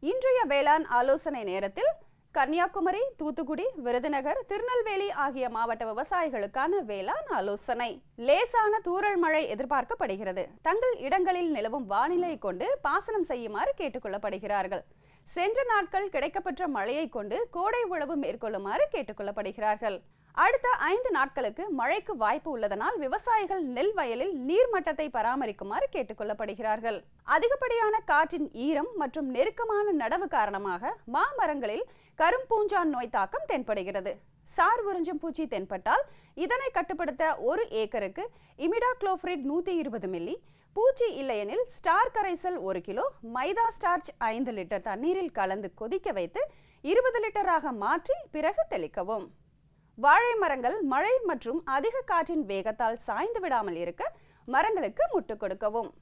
இன்றைய வேளாண் ஆலோசனை நேரத்தில் கன்னியாகுமரி தூத்துக்குடி விருதுநகர் திருநெல்வேலி ஆகிய மாவட்ட விவசாயிகளுக்கான வேளாண் ஆலோசனை லேசான தூறல் மழை எதிர்பார்க்கப்படுகிறது தங்கள் இடங்களில் நிலவும் வானிலை கொண்டு பாசனம் செய்யுமாறு கேட்டுக்கொள்ளப்படுகிறார்கள் சென்ற நாட்கள் கிடைக்கப்பெற்ற மழையை கொண்டு கோடை உழவு மேற்கொள்ளுமாறு கேட்டுக்கொள்ளப்படுகிறார்கள் அடுத்த ஐந்து நாட்களுக்கு மழைக்கு வாய்ப்பு உள்ளதனால் விவசாயிகள் நெல் வயலில் நீர்மட்டத்தை பராமரிக்குமாறு கேட்டுக்கொள்ளப்படுகிறார்கள் அதிகப்படியான காற்றின் ஈரம் மற்றும் நெருக்கமான நடவு காரணமாக மாமரங்களில் கரும்பூஞ்சான் நோய் தாக்கம் தென்படுகிறது சார் உறிஞ்சும் பூச்சி தென்பட்டால் இதனை கட்டுப்படுத்த ஒரு ஏக்கருக்கு இமிடாக்ளோஃப்ரிட் நூற்றி இருபது மில்லி பூச்சி இல்லையெனில் ஸ்டார் கரைசல் ஒரு கிலோ மைதா ஸ்டார்ச் ஐந்து லிட்டர் தண்ணீரில் கலந்து கொதிக்க வைத்து இருபது லிட்டராக மாற்றி பிறகு தெளிக்கவும் வாழை மரங்கள் மழை மற்றும் அதிக காற்றின் வேகத்தால் சாய்ந்து விடாமல் இருக்க மரங்களுக்கு முட்டு கொடுக்கவும்